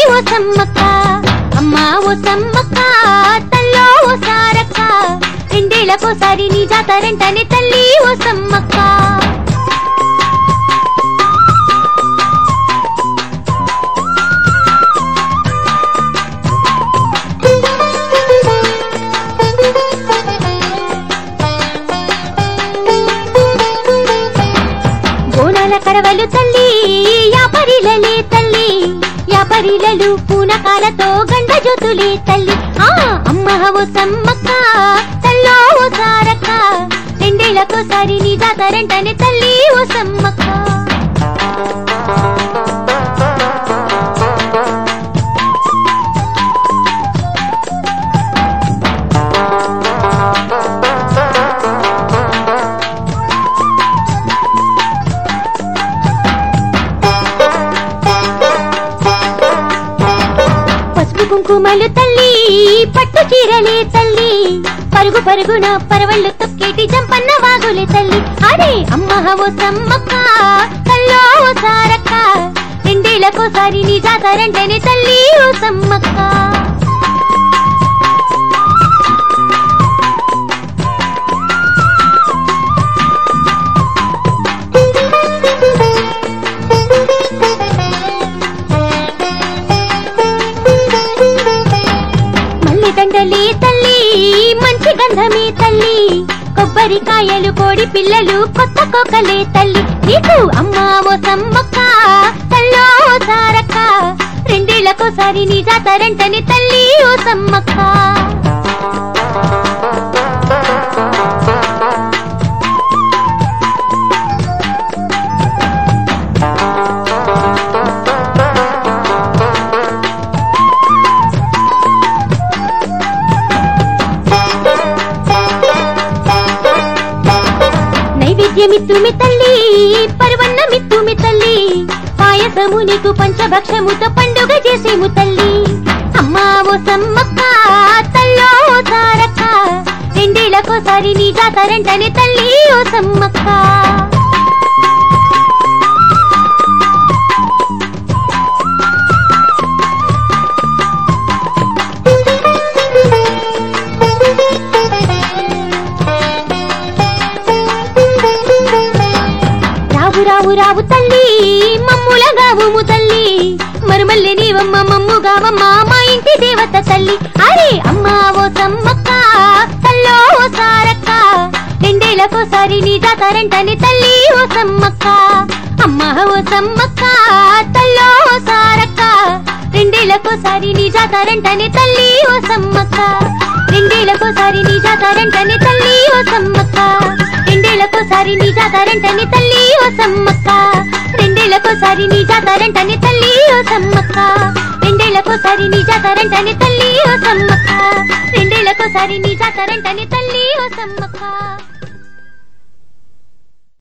ఓ సమ్మక్క అమ్మా ఓ సమ్మక్క తల్లో ఓ సారక్క రెండేళ్లకోసారి నీ జాతరంటనే తల్లి ఓ సమ్మక్క బోనాల కడవలు తల్లి యాపరిలలే తల్లి యాపరిలలు పూనకాలతో గండ జ్యోతులే తల్లి ఆ అమ్మ ఓ సమ్మక్క తల్లో ఓ సారక్క రెండేళ్లకోసారి నీ జాతరంటనే తల్లి ఓ సమ్మక్క పసుపు కుంకుమలు తల్లి పట్టు చీరలే తల్లి పరుగు పరుగున పరవళ్ళు తొక్కేటి జంపన్న వాగులే తల్లి అరే అమ్మ ఓ సమ్మక్క తల్లో ఓ సారక్క రెండేళ్లకోసారి నీ జాతరంటేనే తల్లి ఓ సమ్మక్క మల్లె దండలే తల్లి మంచి గంధమే తల్లి కొబ్బరికాయలు కోడి పిల్లలు కొత్త కోకలే తల్లి నీకు అమ్మా ఓ సమ్మక్క తల్లో ఓ సారక్క రెండేళ్లకోసారి నీ జాతరంటని తల్లి ఓ సమ్మక్క నైవేద్యమిత్తుమి తల్లి పర్వన్నమిత్తుమి తల్లి పాయసము నీకు పంచభక్షముతో పండుగ చేసేము తల్లి అమ్మా ఓ సమ్మక్క తల్లో ఓ సారక్క రెండేళ్లకోసారి నీ జాతరంటనే తల్లి ఓ సమ్మక్క రావు రావు రావు తల్లి మమ్ముల గావుము తల్లి మరుమల్లి నీవమ్మ మమ్ము గావమ్మ మా ఇంటి దేవత తల్లి అరే అమ్మా ఓ సమ్మక్క తల్లో ఓ సారక్క రెండేళ్లకోసారి నీ జాతరంటని తల్లి ఓ సమ్మక్క అమ్మ ఓ సమ్మక్క తల్లో ఓ సారక్క రెండేళ్లకోసారి నీ జాతరంటని తల్లి ఓ సమ్మక్క రెండేళ్లకోసారి నీ జాతరంటని తల్లి ఓ సమ్మక్క రెండేళ్లకోసారి నీ జాతరంటని తల్లి ఓ సమ్మక్క రెండేళ్లకోసారి నీ జాతరంటని తల్లి ఓ సమ్మక్క రెండేళ్లకోసారి నీ జాతరంటని తల్లి ఓ సమ్మక్క రెండేళ్లకోసారి నీ జాతరంటని తల్లి ఓ సమ్మక్క